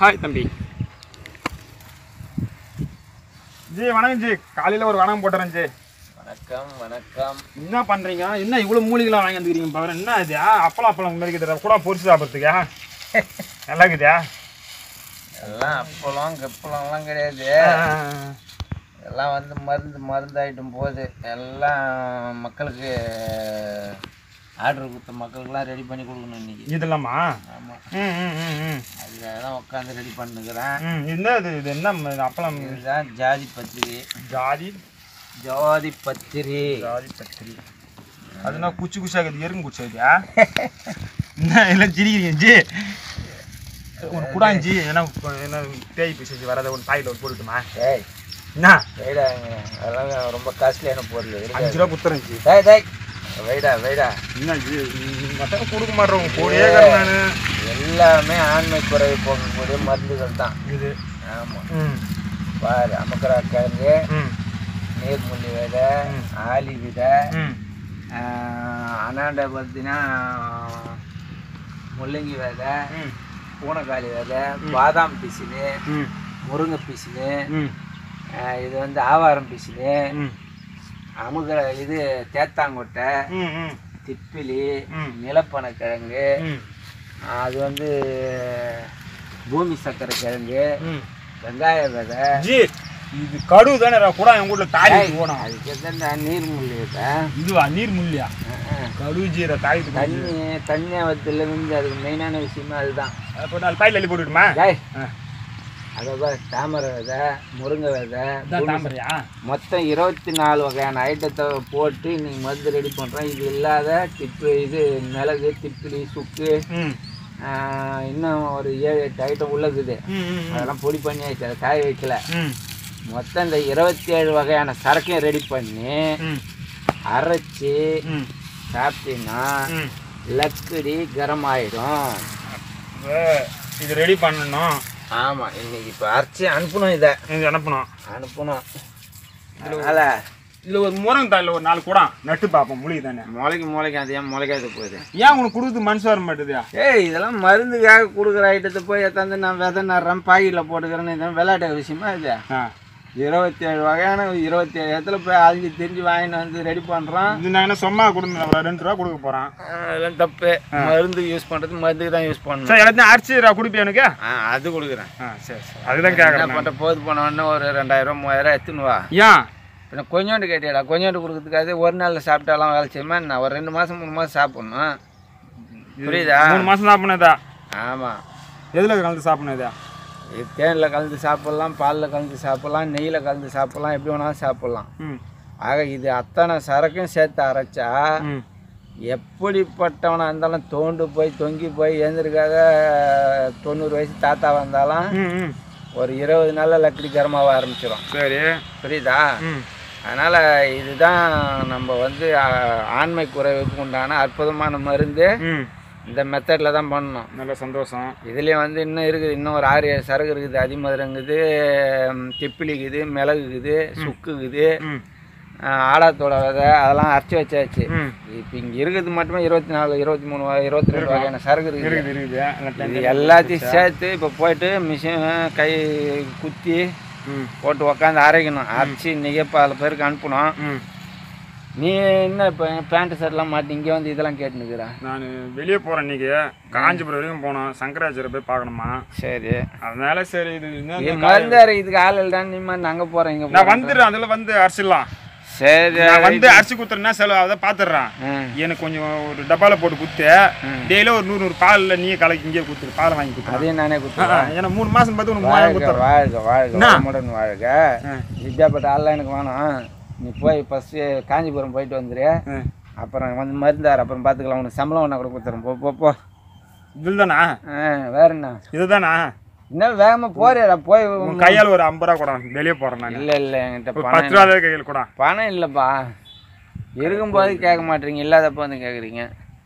Hi தம்பி G வணக்கம் G காலையில் ஒரு வணக்கம் போட்டுறேன் ஜி வணக்கம் வணக்கம் என்ன பண்ணுறீங்க என்ன இவ்வளோ மூலிகைலாம் வாங்கி வந்துக்கிறீங்க பாரு என்ன இது அப்பளம் அப்பளம் மாதிரி இருக்குது கூட பொரிச்சு சாப்பிட்றதுக்கா நல்லா இருக்குதா எல்லாம் அப்பளம் கப்பளம்லாம் கிடையாது எல்லாம் வந்து மருந்து மருந்து ஐட்டம் போகுது எல்லாம் மக்களுக்கு ஆர்டர் கொடுத்த மக்களுக்கெல்லாம் ரெடி பண்ணி கொடுக்கணும் இன்னைக்கு இதெல்லாமா ஆமாம் ம் ம் ம் ம் அதுக்காக தான் உட்காந்து ரெடி பண்ணுக்கிறேன் ம் என்ன இது இது என்ன இது அப்பளம் இதுதான் ஜாதி பத்திரி ஜாதி ஜாதி பத்திரி ஜாதி பத்திரி அதுனா குச்சி குச்சாக்குது எறும்பு குச்சாக்குதா என்ன எல்லாம் சிரிக்கிறீங்க ஜி ஒரு குடாஞ்சி என்ன என்ன பேய் பிசைச்சு வரதை ஒரு தாயில் ஒரு போட்டுட்டுமா ஏய் என்ன வைடாங்க அதெல்லாம் ரொம்ப காஸ்ட்லியான பொருள் அஞ்சு இருக்காது ரூபா குத்துறேன் ஜி டேய் டேய் வைடா வைடா என்ன ஜி மட்டும் கொடுக்க மாட்டேன் கூடயே இருக்கிறேன் நான் எல்லாமே ஆண்மை குறைவு போகக்கூடிய மருந்துகள் தான் இது ஆமாம் ம் பாரு அமக்கரா கிழங்கு ம் நீர்முள்ளி விதை ஆலி விதை ம் ஆஹ், அனாண்டை பார்த்தீங்கன்னா முள்ளங்கி விதை ம் பூனைக்காளி விதை பாதாம் பிசினு ம் முருங்கை பிசினு ம் ஆஹ், இது வந்து ஆவாரம் பிசினு ம் அமுகிற இது தேத்தாங்கொட்டை ம் ம் திப்பிலி ம். நிலப்பனக்கிழங்கு ம் அது வந்து பூமி சக்கரை கிழங்கு ம் வெங்காய விதை ஜி இது கடுவு தானே கூட என் வீட்டில் தாலி போனோம் அதுக்கு எத்தனை நீர்முள்ளி விதை இதுவா நீர் முள்ளியா ஆஹ். கடுவு ஜீர தாய் தண்ணி தண்ணி ஆபத்துல இருந்து அதுக்கு மெயினான விஷயமே அதுதான் அப்போ நாலு பாயில் அள்ளி போட்டுட்டுமா டேய் ஆ. அதை பாரு தாமரை விதை முருங்கை விதை இதான் தாமரையா மொத்தம் இருபத்தி நாலு வகையான ஐட்டத்தை போட்டு இன்னைக்கு மருந்து ரெடி பண்ணுறோம் இது இல்லாத திப்பு இது மிளகு திப்பிலி சுக்கு ம் ஆஹ், இன்னும் ஒரு ஏழு எட்டு ஐட்டம் உள்ளதுது ம் ம் அதெல்லாம் பொடி பண்ணி வச்சு அதை காய வைக்கல ம் மொத்தம் இந்த இருபத்தி ஏழு வகையான சரக்கையும் ரெடி பண்ணி ம் அரைச்சி ம் சாப்பிட்டீங்கன்னா ம் லக்கடி கரம் ஆயிடும் இது ரெடி பண்ணணும் ஆமாம் இன்னைக்கு இப்போ அரைச்சி அனுப்பணும் இதை இது அனுப்பணும் அனுப்பணும் அதனால் இதில் ஒரு முருங்கை தாயில் ஒரு நாலு குடம் நட்டு பார்ப்போம் முழுகி தானே முளைக்கு முளைக்கு அது ஏன் முளைக்காது போகுது ஏன் உனக்கு கொடுத்து மனசு வர மாட்டேதுயா ஏய் இதெல்லாம் மருந்துக்காக கொடுக்குற ஐட்டத்தை போய் எத்தாந்து நான் விதை நடுறேன் பாக்கெட்டில் போட்டுக்கிறேன்னு இதெல்லாம் விளையாட்டு விஷயமா இது ஆ இருபத்தி ஏழு வகையான இருபத்தி ஏழு இடத்துல போய் அழிஞ்சு தெரிஞ்சு வாங்கிட்டு வந்து ரெடி பண்ணுறோம் இது நான் என்ன சும்மா கொடுங்க ஒரு ரெண்டு ரூபா கொடுக்க போகிறேன் அதெல்லாம் தப்பு மருந்து யூஸ் பண்ணுறது மருந்துக்கு தான் யூஸ் பண்ணணும் சரி எல்லாத்தையும் அரிசி ரூபா குடிப்பேன் எனக்கு ஆ அது கொடுக்குறேன் ஆ சரி சரி அதுதான் என்ன கேட்குறேன் பண்ணுற போது போனவொடனே ஒரு ரெண்டாயிரம் மூவாயிரம் எடுத்துன்னு வா ஏன் பின்ன கொஞ்சோண்டு கேட்டியாடா கொஞ்சோண்டு கொடுக்கறதுக்காக ஒரு நாளில் சாப்பிட்டாலாம் வேலை செய்யுமா நான் ஒரு ரெண்டு மாதம் மூணு மாதம் சாப்பிட்ணும் புரியுதா மூணு மாதம் சாப்பிட்ணதா ஆமாம் எதில் கலந்து சாப்பிட்ணதா இது தேனில் கலந்து சாப்பிட்லாம் பாலில் கலந்து சாப்பிட்லாம் நெய்யில் கலந்து சாப்பிட்லாம் எப்படி வேணாலும் சாப்பிட்லாம் ம் ஆக இது அத்தனை சரக்கும் சேர்த்து அரைச்சா ம் எப்படிப்பட்டவனாக இருந்தாலும் தோண்டு போய் தொங்கி போய் எழுந்திருக்காத தொண்ணூறு வயசு தாத்தா வந்தாலும் ம் ம் ஒரு இருபது நாளில் லக்கடி கரமாக ஆரம்பிச்சிடும் சரி புரியுதா ம் அதனால் இதுதான் நம்ம வந்து ஆ, ஆண்மை குறைவுக்கு உண்டான அற்புதமான மருந்து ம் இந்த மெத்தடில் தான் பண்ணணும் நல்ல சந்தோஷம் இதுலேயும் வந்து இன்னும் இருக்குது இன்னும் ஒரு ஆறு ஏழு சரக்கு இருக்குது அதிமதுரங்குது திப்பிலி இருக்குது மிளகு இருக்குது சுக்கு இருக்குது ம் ஆடாத்தோட விதை அதெல்லாம் அரைச்சி வச்சாச்சு ம் இப்போ இங்கே இருக்கிறது மட்டுமே இருபத்தி நாலு இருபத்தி மூணு வகை- இருபத்தி ரெண்டு வகையான சரக்கு இருக்குது இருக்குது இருக்குது எல்லாம் இது எல்லாத்தையும் சேர்த்து இப்போ போயிட்டு மிஷின் கை குத்தி ம் போட்டு உக்காந்து அரைக்கணும் அரைச்சி இன்றைக்கே பல பேருக்கு அனுப்பணும் ம் நீ என்ன இப்போ பேண்ட் ஷர்ட்லாம் மாட்டி இங்கே வந்து இதெல்லாம் கேட்டுனுக்குற நான் வெளியே போகிறேன் இன்னைக்கு காஞ்சிபுரம் வரைக்கும் போனோம் சங்கராச்சாரிய போய் பார்க்கணுமா சரி அதனால சரி இது என்ன இது மருந்து அரைக்கிறதுக்கு ஆள் இல்லைடா நீ மாதிரி நாங்கள் போகிறோம் இங்கே நான் வந்துடுறேன் அதில் வந்து அரிசிடலாம் சரி நான் வந்து அரிசி குத்துறேன்னா செலவு அதை பார்த்துடுறேன் ம் எனக்கு கொஞ்சம் ஒரு டப்பாவில் போட்டு குத்து டெய்லியும் ஒரு நூறு நூறு பாலில் நீயே கலக்கி இங்கேயே கொடுத்துரு பாலை வாங்கி கொடுத்துரு அதையும் நானே கொடுத்துருவேன் ஏன்னா மூணு மாதம் பார்த்து உனக்கு மூவாயிரம் வாழ்க கொடுத்துறேன் வாழ்க வாழ்க என்ன? வளமுடன் வாழ்க ஆ. வித்யாப்பட்ட ஆள்லாம் எனக்கு வேணும் நீ போய் ஃபஸ்ட்டு காஞ்சிபுரம் போயிட்டு வந்துரு ம். அப்புறம் வந்து மருந்தார் அப்புறம் பார்த்துக்கலாம் உனக்கு சம்பளம் ஒன்றா கூட கொடுத்துறேன் போ போ போ இதுதானா ஆ வேற என்ன இதுதானா இன்னும் வேகமாக போறியடா போய் உன் கையால் ஒரு ஐம்பது ரூபா கூட வெளியே போகிறேன் நான் இல்லை இல்லை என்கிட்ட ஒரு பணம் பத்து ரூபா கையில் கூட பணம் இல்லைப்பா இருக்கும்போது கேட்க மாட்டீங்க இல்லாதப்போ வந்து கேட்குறீங்க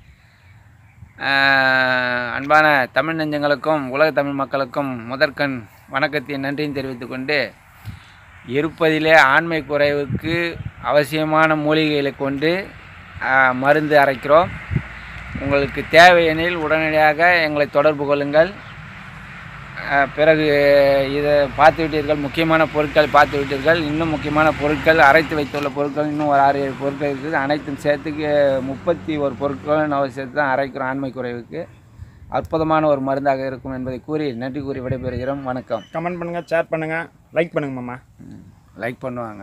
அன்பான தமிழ் நெஞ்சங்களுக்கும் உலக தமிழ் மக்களுக்கும் முதற்கண் வணக்கத்தை நன்றியும் தெரிவித்துக் கொண்டு இருப்பதிலே ஆண்மை குறைவுக்கு அவசியமான மூலிகைகளை கொண்டு ஆ, மருந்து அரைக்கிறோம் உங்களுக்கு தேவையெனில் உடனடியாக எங்களை தொடர்பு கொள்ளுங்கள் அஹ், பிறகு இதை பார்த்து விட்டீர்கள் முக்கியமான பொருட்கள் பார்த்து விட்டீர்கள் இன்னும் முக்கியமான பொருட்கள் அரைத்து வைத்துள்ள பொருட்கள் இன்னும் ஒரு ஆறு ஏழு பொருட்கள் இருக்குது அனைத்தும் சேர்த்துக்கு முப்பத்தி ஒரு பொருட்களும் நம்ம சேர்த்து தான் அரைக்கிறோம் ஆண்மை குறைவுக்கு அற்புதமான ஒரு மருந்தாக இருக்கும் என்பதை கூறி நன்றி கூறி விடைபெறுகிறோம் வணக்கம் கமெண்ட் பண்ணுங்க ஷேர் பண்ணுங்க லைக் பண்ணுங்க மாமா லைக் பண்ணுவாங்க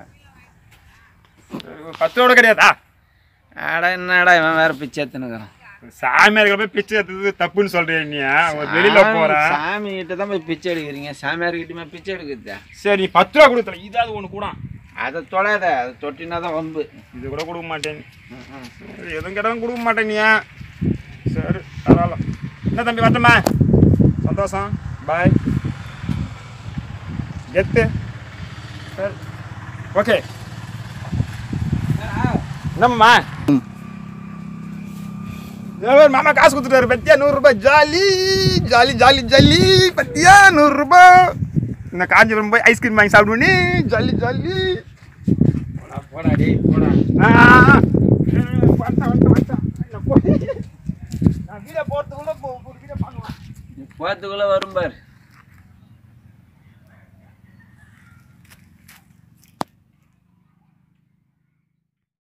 பத்து ரூபா கிடையாதா அட என்னடா இவன் வேற பிச்சை எடுத்துனுக்குறான் சாமியார்கள் போய் பிச்சை எடுத்தது தப்புன்னு சொல்றேன் நீ ஒரு வெளியில போறேன் சாமி கிட்ட தான் போய் பிச்சை எடுக்கிறீங்க சாமியார் கிட்டயுமே பிச்சை எடுக்குதா சரி நீ பத்து ரூபா கொடுத்தல இதாவது ஒன்று கூட அதை தொடாத அதை தொட்டினா தான் வம்பு இது கூட கொடுக்க மாட்டேன் சரி, எதுவும் கேட்டாலும் கொடுக்க மாட்டேன் நீ சரி பரவாயில்ல என்ன தம்பி வரட்டுமா சந்தோஷம் பாய் கெத்து சரி ஓகே என்னம்மா ஏய், மாமா காசு கொடுத்துட்டாரு பத்தியா நூறுரூபா ஜாலி ஜாலி ஜாலி ஜாலி பத்தியா நூறுரூபா இந்த காஞ்சிபுரம் போய் ஐஸ்கிரீம் வாங்கி சாப்பிடுவோனே ஜாலி ஜாலி போடா, போடா டேய் போடா ஆ, ஆ. வந்துட்டேன், வந்துட்டேன், வந்துட்டேன். நான் போ- நான் வீடியோ போகிறதுக்குள்ள ஒரு வீடியோ பார்க்கலாம் போகிறதுக்குள்ளே வரும் பார்